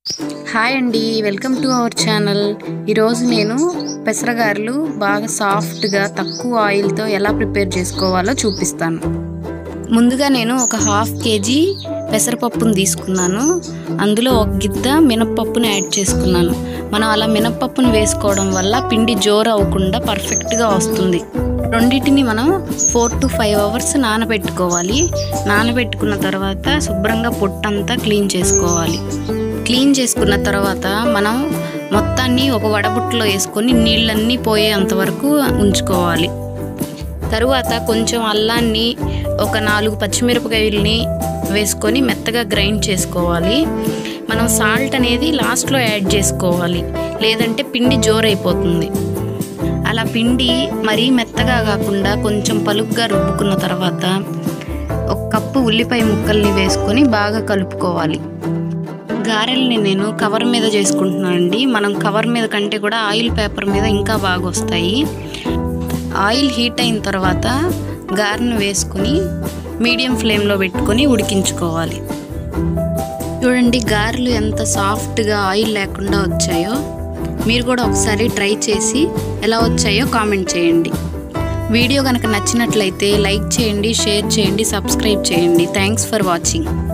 hi అండి welcome to our channel ఈరోజు నేను పెసరగారెలు బాగా సాఫ్ట్గా తక్కువ ఆయిల్తో ఎలా ప్రిపేర్ చేసుకోవాలో చూపిస్తాను ముందుగా నేను ఒక హాఫ్ కేజీ పెసరపప్పును తీసుకున్నాను అందులో ఒక గిద్ద మినప్పప్పును యాడ్ చేసుకున్నాను మనం అలా మినప్పప్పును వేసుకోవడం వల్ల పిండి జోరు అవ్వకుండా పర్ఫెక్ట్గా వస్తుంది రెండింటిని మనం ఫోర్ టు ఫైవ్ అవర్స్ నానబెట్టుకోవాలి నానబెట్టుకున్న తర్వాత శుభ్రంగా పొట్టంతా క్లీన్ చేసుకోవాలి క్లీన్ చేసుకున్న తర్వాత మనం మొత్తాన్ని ఒక వడబుట్టలో వేసుకొని నీళ్ళన్నీ పోయేంత వరకు ఉంచుకోవాలి తరువాత కొంచెం అల్లాన్ని ఒక నాలుగు పచ్చిమిరపకాయలని వేసుకొని మెత్తగా గ్రైండ్ చేసుకోవాలి మనం సాల్ట్ అనేది లాస్ట్లో యాడ్ చేసుకోవాలి లేదంటే పిండి జోరైపోతుంది అలా పిండి మరీ మెత్తగా కాకుండా కొంచెం పలుగ్గా రుబ్బుకున్న తర్వాత ఒక కప్పు ఉల్లిపాయ ముక్కల్ని వేసుకొని బాగా కలుపుకోవాలి గారెల్ని నేను కవర్ మీద చేసుకుంటున్నానండి మనం కవర్ మీద కంటే కూడా ఆయిల్ పేపర్ మీద ఇంకా బాగా వస్తాయి ఆయిల్ హీట్ అయిన తర్వాత గారెను వేసుకుని మీడియం ఫ్లేమ్లో పెట్టుకొని ఉడికించుకోవాలి చూడండి గారెలు ఎంత సాఫ్ట్గా ఆయిల్ లేకుండా వచ్చాయో మీరు కూడా ఒకసారి ట్రై చేసి ఎలా వచ్చాయో కామెంట్ చేయండి వీడియో కనుక నచ్చినట్లయితే లైక్ చేయండి షేర్ చేయండి సబ్స్క్రైబ్ చేయండి థ్యాంక్స్ ఫర్ వాచింగ్